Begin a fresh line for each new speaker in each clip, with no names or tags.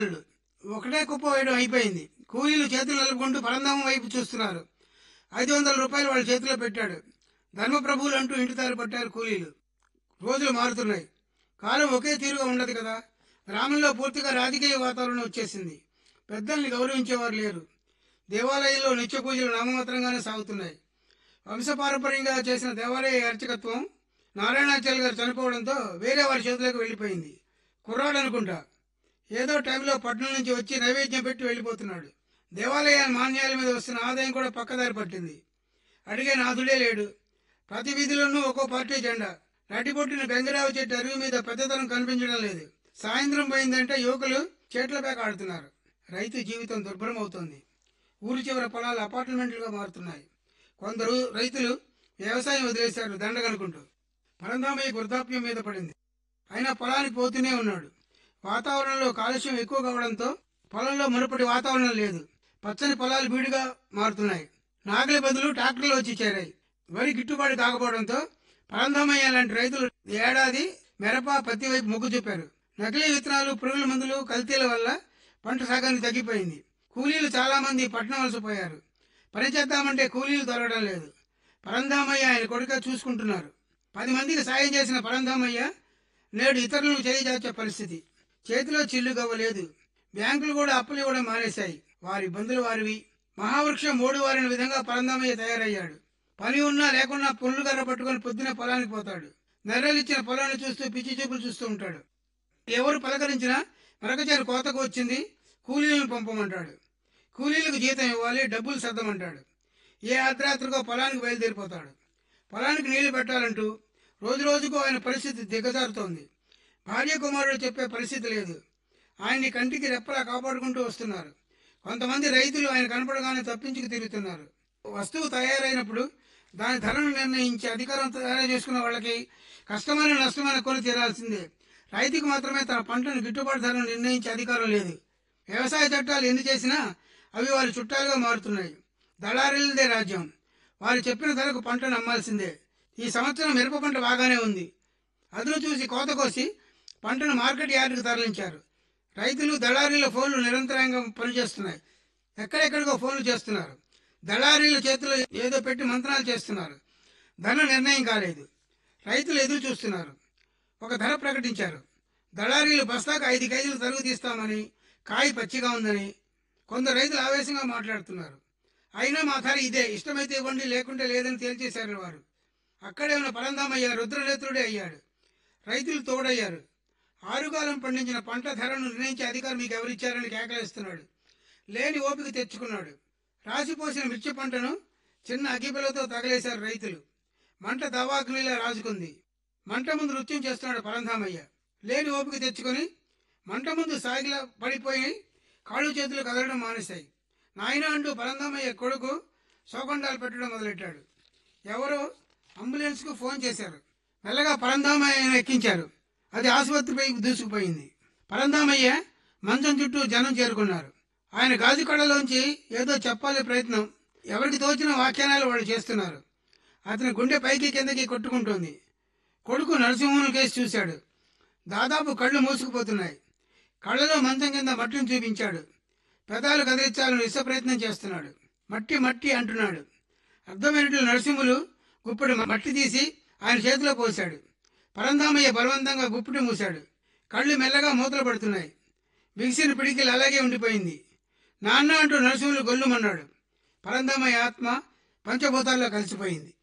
ఒకటే కుప్ప వేయడం అయిపోయింది కూలీలు చేతులు నలుపుకుంటూ పరంధామం వైపు చూస్తున్నారు ఐదు వందల రూపాయలు వాళ్ళ చేతిలో పెట్టాడు ధర్మప్రభువులు అంటూ ఇంటి దారి పట్టారు కూలీలు రోజులు మారుతున్నాయి కాలం ఒకే తీరుగా ఉండదు కదా గ్రామంలో పూర్తిగా రాజకీయ వాతావరణం వచ్చేసింది పెద్దల్ని గౌరవించేవారు లేరు దేవాలయంలో నిత్య పూజలు నామమాత్రంగానే సాగుతున్నాయి వంశపారంపర్యంగా చేసిన దేవాలయ అర్చకత్వం నారాయణాచార్య గారు చనిపోవడంతో వేరే వారి చేతిలోకి వెళ్ళిపోయింది కుర్రాడు అనుకుంటా ఏదో టైంలో పట్నం నుంచి వచ్చి నైవేద్యం పెట్టి వెళ్ళిపోతున్నాడు దేవాలయ మాన్యాల మీద వస్తున్న ఆదాయం కూడా పక్కదారి పట్టింది అడిగే నాథుడే లేడు ప్రతి వీధిలోనూ ఒక్కో పార్టీ జెండా నటిపొట్టిన గంగిరావు చెట్టు అరుగు మీద పెద్దతనం కనిపించడం లేదు సాయంత్రం పోయిందంటే యువకులు చెట్ల పేక ఆడుతున్నారు రైతు జీవితం దుర్భరం అవుతోంది ఊరి చివర పొలాలు అపార్ట్మెంట్లుగా మారుతున్నాయి కొందరు రైతులు వ్యవసాయం వదిలేశారు దండగనుకుంటూ పరంధామయ్య వృద్ధాప్యం మీద పడింది అయినా పొలానికి పోతూనే ఉన్నాడు వాతావరణంలో కాలుష్యం ఎక్కువ కావడంతో పొలంలో మునుపటి వాతావరణం లేదు పచ్చని పొలాలు బీడుగా మారుతున్నాయి నాగలి బదులు ట్రాక్టర్లు వచ్చి చేరాయి వరి గిట్టుబాటు కాకపోవడంతో పరంధామయ్య లాంటి రైతులు ఏడాది మిరప పత్తి వైపు మొగ్గు చూపారు నకిలీ విత్తనాలు పురుగుల మందులు కల్తీల వల్ల పంట సాగానికి తగ్గిపోయింది కూలీలు చాలా మంది పట్టణం వలసపోయారు పని చేద్దామంటే కూలీలు దొరకడం లేదు పరంధామయ్య ఆయన కొడుక చూసుకుంటున్నారు పది మందికి సాయం చేసిన పరంధామయ్య నేడు ఇతరులను చేయిచాచే పరిస్థితి చేతిలో చిల్లు గవ్వలేదు బ్యాంకులు కూడా అప్పులు ఇవ్వడం మానేశాయి వారి ఇబ్బందులు వారివి మహావృక్షం మూడు వారిన విధంగా పరంధామయ్య తయారయ్యాడు పని ఉన్నా లేకున్నా పుల్లు కర్ర పట్టుకొని పొద్దునే పొలానికి పోతాడు నెర్రలిచ్చిన పొలాన్ని చూస్తూ పిచ్చి చూపులు చూస్తూ ఉంటాడు ఎవరు పలకరించినా మరకచేరు కోతకు వచ్చింది కూలీలను పంపమంటాడు కూలీలకు జీతం ఇవ్వాలి డబ్బులు సర్దమంటాడు ఏ అర్ధరాత్రికో పొలానికి బయలుదేరిపోతాడు పొలానికి నీళ్లు పెట్టాలంటూ రోజు రోజుకు ఆయన పరిస్థితి దిగజారుతోంది భార్య కుమారుడు చెప్పే పరిస్థితి లేదు ఆయన్ని కంటికి రెప్పలా కాపాడుకుంటూ వస్తున్నారు కొంతమంది రైతులు ఆయన కనపడగానే తప్పించుకు తిరుగుతున్నారు వస్తువు తయారైనప్పుడు దాని ధరను నిర్ణయించి అధికారం తయారు చేసుకున్న వాళ్ళకి కష్టమైన నష్టమైన కొని తీరాల్సిందే రైతుకు మాత్రమే తన పంటను గిట్టుబాటు ధరను నిర్ణయించే అధికారం లేదు వ్యవసాయ చట్టాలు ఎన్ని చేసినా అవి వారి చుట్టాలుగా మారుతున్నాయి దళారీలదే రాజ్యం వారు చెప్పిన ధరకు పంటను అమ్మాల్సిందే ఈ సంవత్సరం మిరప పంట బాగానే ఉంది అదును చూసి కోత కోసి పంటను మార్కెట్ యార్డుకు తరలించారు రైతులు దళారీల ఫోన్లు నిరంతరంగా పనిచేస్తున్నాయి ఎక్కడెక్కడికో ఫోన్లు చేస్తున్నారు దళారీల చేతిలో ఏదో పెట్టి మంత్రాలు చేస్తున్నారు ధర నిర్ణయం కాలేదు రైతులు ఎదురు చూస్తున్నారు ఒక ధర ప్రకటించారు దళారీలు బస్తాకు ఐదు కేజీలు తరుగు తీస్తామని కాయ పచ్చిగా ఉందని కొందరు రైతులు ఆవేశంగా మాట్లాడుతున్నారు అయినా మా ధర ఇదే ఇష్టమైతే ఇవ్వండి లేకుంటే లేదని తేల్చేశారు వారు అక్కడే ఉన్న పరంధామయ్య రుద్రనేత్రుడే అయ్యాడు రైతులు తోడయ్యారు ఆరుగాలం పండించిన పంట ధరను నిర్ణయించే అధికారం మీకు ఎవరిచ్చారని కేకలేస్తున్నాడు లేని ఓపిక తెచ్చుకున్నాడు రాసిపోసిన మిర్చి పంటను చిన్న అగిపిలతో తగలేశారు రైతులు మంట దవాగ్నిలా రాజుకుంది మంట ముందు నృత్యం చేస్తున్నాడు పరంధామయ్య లేని ఓపిక తెచ్చుకొని మంట ముందు సాగిలా పడిపోయి కాళ్ళు చేతులు కదలడం మానేశాయి నాయన అంటూ పరంధామయ్య కొడుకు శోకండాలు పెట్టడం మొదలెట్టాడు ఎవరో అంబులెన్స్కు ఫోన్ చేశారు మెల్లగా పరంధామయ్యను ఎక్కించారు అది ఆసుపత్రిపై దూసుకుపోయింది పరంధామయ్య మంచం చుట్టూ జనం చేరుకున్నారు ఆయన గాజు కళ్ళలోంచి ఏదో చెప్పాలి ప్రయత్నం ఎవరికి తోచిన వ్యాఖ్యానాలు వాళ్ళు చేస్తున్నారు అతని గుండె పైకి కిందకి కొట్టుకుంటోంది కొడుకు నరసింహను కేసి చూశాడు దాదాపు కళ్ళు మూసుకుపోతున్నాయి కళ్ళలో మంచం కింద మట్టిని చూపించాడు పెదాలు కదిలించాలని విశ్వ ప్రయత్నం చేస్తున్నాడు మట్టి మట్టి అంటున్నాడు అర్ధమైనట్లు నరసింహులు గుప్పెడు మట్టి తీసి ఆయన చేతిలో పోశాడు పరంధామయ్య బలవంతంగా గుప్పిటి మూశాడు కళ్ళు మెల్లగా మూతలు పడుతున్నాయి బిగిసిన పిడికిలు అలాగే ఉండిపోయింది నాన్న అంటూ నరసింహులు గొల్లుమన్నాడు పరంధామయ్య ఆత్మ పంచభూతాల్లో కలిసిపోయింది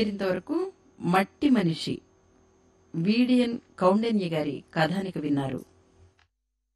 మీరింతవరకు మట్టి మనిషి వీడియన్ కౌండన్య గారి కథానిక విన్నారు